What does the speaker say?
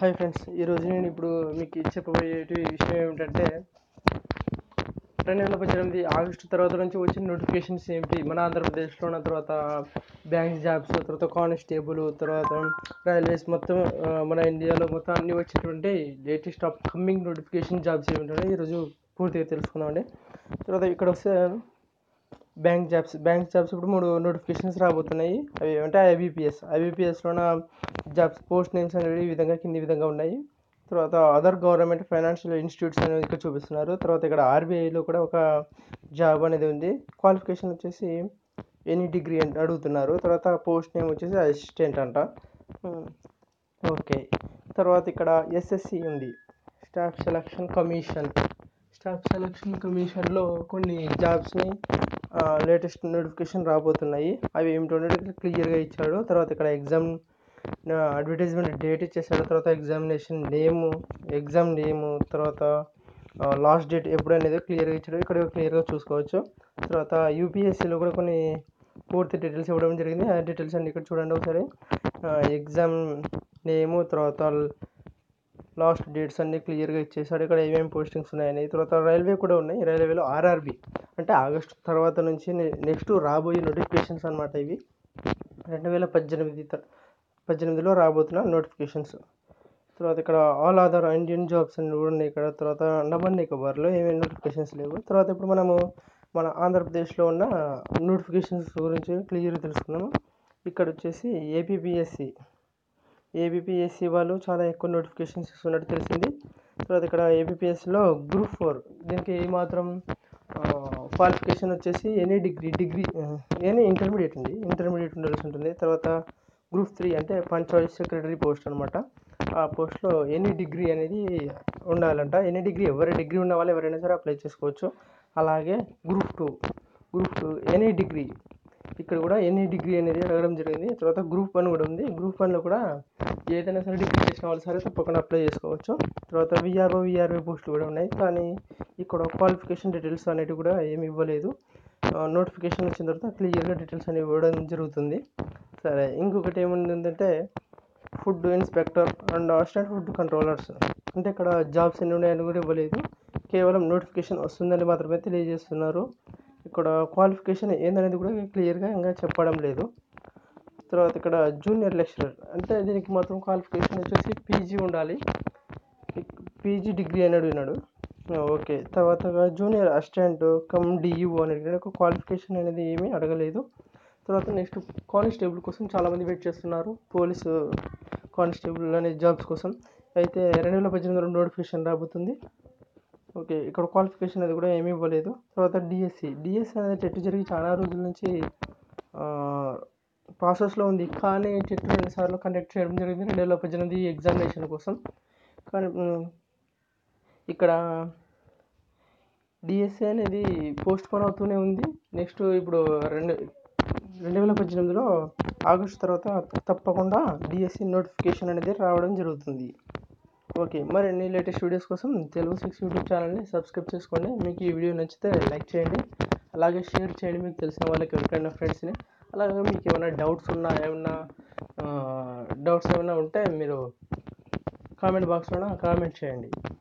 hi friends ఈరోజు నేను ఇప్పుడు మీకు చెప్పబోయే విషయం ఏమిటంటే రెండు వేల పద్దెనిమిది ఆగస్టు తర్వాత నుంచి వచ్చిన నోటిఫికేషన్స్ ఏమిటి మన ఆంధ్రప్రదేశ్లో ఉన్న తర్వాత బ్యాంక్ జాబ్స్ తర్వాత కానిస్టేబుల్ తర్వాత రైల్వేస్ మొత్తం ఆ, మన ఇండియాలో మొత్తం అన్ని వచ్చేటువంటి latest upcoming notification jobs ఏమిటో ఈరోజు పూర్తిగా తెలుసుకుందామండి తర్వాత ఇక్కడ వస్తే బ్యాంక్ జాబ్స్ బ్యాంక్ జాబ్స్ ఇప్పుడు మూడు నోటిఫికేషన్స్ రాబోతున్నాయి అవి ఏమంటే ఐబీపీఎస్ ఐబీపీఎస్లోన జాబ్స్ పోస్ట్ నేమ్స్ అనేవి ఈ విధంగా కింది విధంగా ఉన్నాయి తర్వాత అదర్ గవర్నమెంట్ ఫైనాన్షియల్ ఇన్స్టిట్యూట్స్ అనేవి ఇక్కడ చూపిస్తున్నారు తర్వాత ఇక్కడ ఆర్బీఐలో కూడా ఒక జాబ్ అనేది ఉంది క్వాలిఫికేషన్ వచ్చేసి ఎనీ డిగ్రీ అని అడుగుతున్నారు తర్వాత పోస్ట్ నేమ్ వచ్చేసి అసిస్టెంట్ అంట ఓకే తర్వాత ఇక్కడ ఎస్ఎస్సి ఉంది staff selection commission staff selection కమిషన్లో కొన్ని జాబ్స్ని లేటెస్ట్ నోటిఫికేషన్ రాబోతున్నాయి అవి ఏమిటో అనేది క్లియర్గా ఇచ్చాడు తర్వాత ఇక్కడ ఎగ్జామ్ అడ్వర్టైజ్మెంట్ డేట్ ఇచ్చేసాడు తర్వాత ఎగ్జామినేషన్ నేము ఎగ్జామ్ నేము తర్వాత లాస్ట్ డేట్ ఎప్పుడు అనేది క్లియర్గా ఇచ్చాడు ఇక్కడ క్లియర్గా చూసుకోవచ్చు తర్వాత యూపీఎస్సీలో కూడా కొన్ని పూర్తి డీటెయిల్స్ ఇవ్వడం జరిగింది ఆ డీటెయిల్స్ అన్ని ఇక్కడ చూడండి ఒకసారి ఎగ్జామ్ నేము తర్వాత లాస్ట్ డేట్స్ అన్ని క్లియర్గా ఇచ్చేసాడు ఇక్కడ ఏమేమి పోస్టింగ్స్ ఉన్నాయని తర్వాత రైల్వే కూడా ఉన్నాయి రైల్వేలో ఆర్ఆర్బి అంటే ఆగస్టు తర్వాత నుంచి నెక్స్ట్ రాబోయే నోటిఫికేషన్స్ అనమాట ఇవి రెండు వేల పద్దెనిమిది త- పద్దెనిమిదిలో రాబోతున్న నోటిఫికేషన్స్ తర్వాత ఇక్కడ ఆల్ ఆధార్ ఇండియన్ జాబ్స్ అని కూడా ఉన్నాయి ఇక్కడ తర్వాత అండమాన్ నికోబార్లో ఏమేమి నోటిఫికేషన్స్ లేవు తర్వాత ఇప్పుడు మనము మన ఆంధ్రప్రదేశ్లో ఉన్న నోటిఫికేషన్స్ గురించి క్లియర్గా తెలుసుకుందాము ఇక్కడ వచ్చేసి ఏపీపీఎస్సి ఏబిపిఎస్సి వాళ్ళు చాలా ఎక్కువ నోటిఫికేషన్స్ ఇస్తున్నట్టు తెలిసింది తర్వాత ఇక్కడ ఏబిపిఎస్సిలో గ్రూప్ ఫోర్ దీనికి ఏమాత్రం క్వాలిఫికేషన్ వచ్చేసి any degree degree any intermediate అండి ఇంటర్మీడియట్ ఉండాల్సి ఉంటుంది తర్వాత గ్రూప్ త్రీ అంటే పంచాయత్ సెక్రటరీ పోస్ట్ అనమాట ఆ పోస్ట్లో ఎనీ డిగ్రీ అనేది ఉండాలంట ఎనీ డిగ్రీ ఎవరి డిగ్రీ ఉన్న వాళ్ళు ఎవరైనా సరే అప్లై చేసుకోవచ్చు అలాగే group two group two any degree ఇక్కడ కూడా ఎనీ డిగ్రీ అనేది అడగడం జరిగింది తర్వాత గ్రూప్ వన్ కూడా ఉంది గ్రూప్ వన్లో కూడా ఏదైనా సరే డిగ్రీ చేసిన వాళ్ళు సరే తప్పకుండా అప్లై చేసుకోవచ్చు తర్వాత విఆర్ఓ విఆర్ఓ పోస్టులు కూడా ఉన్నాయి కానీ ఇక్కడ క్వాలిఫికేషన్ డీటెయిల్స్ అనేవి కూడా ఏమి ఇవ్వలేదు నోటిఫికేషన్ వచ్చిన తర్వాత క్లియర్గా డీటెయిల్స్ అనేవి ఇవ్వడం జరుగుతుంది సరే ఇంకొకటి ఏముందంటే food inspector and assistant food controllers అంటే ఇక్కడ జాబ్స్ ఎన్ని ఉన్నాయని కూడా ఇవ్వలేదు కేవలం నోటిఫికేషన్ వస్తుందని మాత్రమే తెలియజేస్తున్నారు ఇక్కడ క్వాలిఫికేషన్ ఏందనేది కూడా క్లియర్గా ఇంకా చెప్పడం లేదు తర్వాత ఇక్కడ జూనియర్ లెక్చరర్ అంటే దీనికి మాత్రం క్వాలిఫికేషన్ వచ్చేసి పీజీ ఉండాలి పీజీ డిగ్రీ అని అడిగినాడు ఓకే తర్వాత జూనియర్ అసిస్టెంట్ కమ్ డియూ అని అడిగినాడు ఒక క్వాలిఫికేషన్ అనేది ఏమీ అడగలేదు తర్వాత నెక్స్ట్ కానిస్టేబుల్ కోసం చాలామంది వెయిట్ చేస్తున్నారు పోలీసు కానిస్టేబుల్ అనే జాబ్స్ కోసం అయితే రెండు వేల పద్దెనిమిదిలో నోటిఫికేషన్ రాబోతుంది ఓకే ఇక్కడ క్వాలిఫికేషన్ అది కూడా ఏమీ ఇవ్వలేదు తర్వాత డిఎస్సి డిఎస్సి అనేది టెట్ జరిగి చాలా రోజుల నుంచి ప్రాసెస్లో ఉంది కానీ టెట్ రెండు సార్లు కండక్ట్ చేయడం జరిగింది రెండు వేల పద్దెనిమిది ఎగ్జామినేషన్ కోసం కానీ మ్, ఇక్కడ డిఎస్సి అనేది పోస్ట్ పోన్ అవుతూనే ఉంది నెక్స్ట్ ఇప్పుడు రెండు రెండు వేల పద్దెనిమిదిలో ఆగస్టు తర్వాత తప్పకుండా డిఎస్సి నోటిఫికేషన్ అనేది రావడం జరుగుతుంది ఓకే మరిన్ని లేటెస్ట్ వీడియోస్ కోసం తెలుగు సిక్స్ యూట్యూబ్ ఛానల్ని సబ్స్క్రైబ్ చేసుకోండి మీకు ఈ వీడియో నచ్చితే లైక్ చేయండి అలాగే షేర్ చేయండి మీకు తెలిసిన వాళ్ళకి ఎవరికైనా ఫ్రెండ్స్ని అలాగే మీకు ఏమైనా డౌట్స్ ఉన్నా ఏమన్నా డౌట్స్ ఏమైనా ఉంటే మీరు కామెంట్ బాక్స్లో కామెంట్ చేయండి